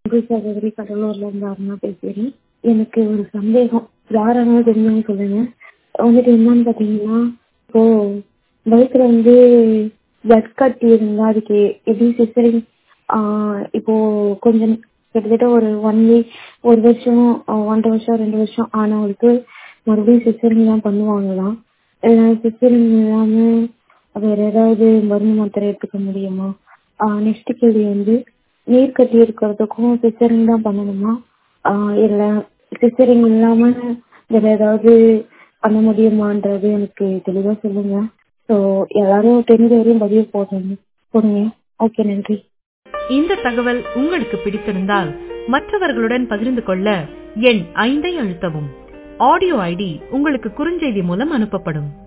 அன்பு சகோதரி கடலூர்ல இருந்து அருணா பேசுறேன் எனக்கு ஒரு சந்தேகம் யாரானாலும் தெரிஞ்சவங்க சொல்லுங்க வந்துட்டு என்னன்னு பாத்தீங்கன்னா இப்போ வயிற்றுல வந்து பிளட் கட்டி இருந்தா அதுக்கு எப்படி சிசரிங் இப்போ கொஞ்சம் கிட்டத்தட்ட ஒரு ஒன் வீக் ஒரு வருஷம் ஒன்றரை வருஷம் ரெண்டு வருஷம் ஆனவங்களுக்கு மறுபடியும் சிசரிங் தான் பண்ணுவாங்களாம் சிசரிங் இல்லாம வேற ஏதாவது மருந்து மாத்திரை எடுத்துக்க முடியுமா நெக்ஸ்ட் கேள்வி வந்து நீர் கட்டி இருக்கிறதுக்கும் சிசரிங் தான் பண்ணணுமா இல்ல சிசரிங் இல்லாம வேற ஏதாவது பண்ண முடியுமான்றது எனக்கு தெளிவா சொல்லுங்க ஸோ எல்லாரும் தெரிஞ்ச வரையும் பதிவு போடுங்க போடுங்க ஓகே நன்றி இந்த தகவல் உங்களுக்கு பிடித்திருந்தால் மற்றவர்களுடன் பகிர்ந்து கொள்ள எண் ஐந்தை அழுத்தவும் ஆடியோ ஐடி உங்களுக்கு குறுஞ்செய்தி மூலம் அனுப்பப்படும்